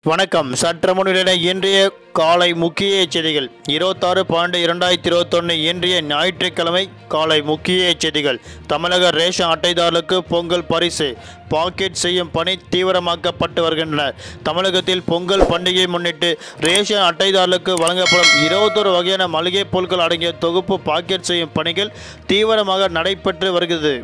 வணக்கம் சற்று முன்னிலை இன்றைய காலை முக்கிய செய்திகள் இருபத்தாறு பன்னெண்டு இரண்டாயிரத்தி இருபத்தொன்று இன்றைய ஞாயிற்றுக்கிழமை காலை முக்கிய செய்திகள் தமிழக ரேஷன் அட்டைதாரர்களுக்கு பொங்கல் பரிசு பாக்கெட் செய்யும் பணி தீவிரமாக்கப்பட்டு வருகின்றன தமிழகத்தில் பொங்கல் பண்டிகையை முன்னிட்டு ரேஷன் அட்டைதாரர்களுக்கு வழங்கப்படும் இருபத்தொரு வகையான மளிகை பொருட்கள் அடங்கிய தொகுப்பு பாக்கெட் செய்யும் பணிகள் தீவிரமாக நடைபெற்று வருகிறது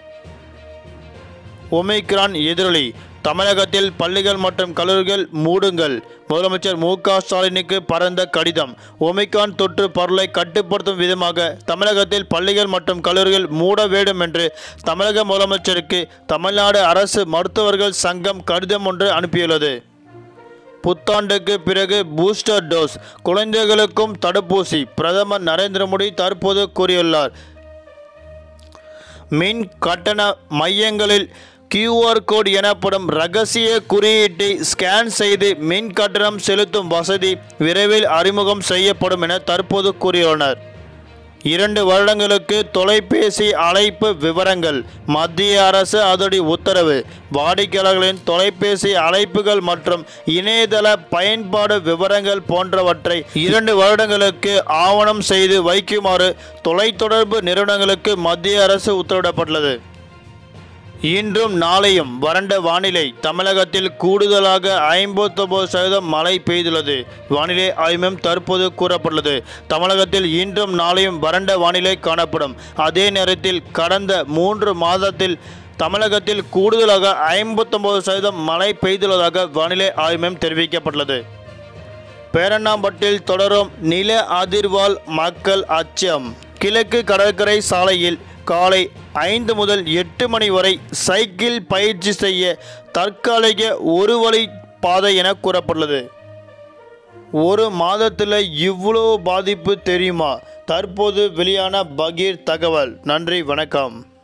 ஒமைக்ரான் எதிரொலி தமிழகத்தில் பள்ளிகள் மற்றும் கல்லூரிகள் மூடுங்கள் முதலமைச்சர் மு க ஸ்டாலினுக்கு பரந்த கடிதம் ஒமிகான் தொற்று பரவலை கட்டுப்படுத்தும் விதமாக தமிழகத்தில் பள்ளிகள் மற்றும் கல்லூரிகள் மூட வேண்டும் என்று தமிழக முதலமைச்சருக்கு தமிழ்நாடு அரசு மருத்துவர்கள் சங்கம் கடிதம் ஒன்று அனுப்பியுள்ளது புத்தாண்டுக்கு பிறகு பூஸ்டர் டோஸ் குழந்தைகளுக்கும் தடுப்பூசி பிரதமர் நரேந்திர மோடி தற்போது கூறியுள்ளார் மின் கட்டண மையங்களில் QR கோட் எனப்படும் ரகசிய குறியீட்டை ஸ்கேன் செய்து மின் கட்டணம் செலுத்தும் வசதி விரைவில் அறிமுகம் செய்யப்படும் என தற்போது கூறியுள்ளனர் இரண்டு வருடங்களுக்கு தொலைபேசி அழைப்பு விவரங்கள் மத்திய அரசு அதோடி உத்தரவு வாடிக்கையாளர்களின் தொலைபேசி அழைப்புகள் மற்றும் இணையதள பயன்பாடு விவரங்கள் போன்றவற்றை இரண்டு வருடங்களுக்கு ஆவணம் செய்து வைக்குமாறு தொலைத்தொடர்பு நிறுவனங்களுக்கு மத்திய அரசு உத்தரவிடப்பட்டுள்ளது இன்றும் நாளையும் வறண்ட வானிலை தமிழகத்தில் கூடுதலாக ஐம்பத்தொம்பது சதவீதம் மழை பெய்துள்ளது வானிலை ஆய்வும் தற்போது கூறப்பட்டுள்ளது தமிழகத்தில் இன்றும் நாளையும் வறண்ட வானிலை காணப்படும் அதே நேரத்தில் கடந்த மூன்று மாதத்தில் தமிழகத்தில் கூடுதலாக ஐம்பத்தொம்பது சதவீதம் மழை பெய்துள்ளதாக வானிலை ஆய்வும் தெரிவிக்கப்பட்டுள்ளது பேரண்ணாம்பட்டில் தொடரும் நில அதிர்வால் மக்கள் அச்சம் கிழக்கு கடற்கரை சாலையில் காலை ஐந்து முதல் எட்டு மணி வரை சைக்கிள் பயிற்சி செய்ய தற்காலிக ஒரு வழி பாதை என கூறப்பட்டுள்ளது ஒரு மாதத்தில் இவ்வளோ பாதிப்பு தெரியுமா தற்போது வெளியான பகீர் தகவல் நன்றி வணக்கம்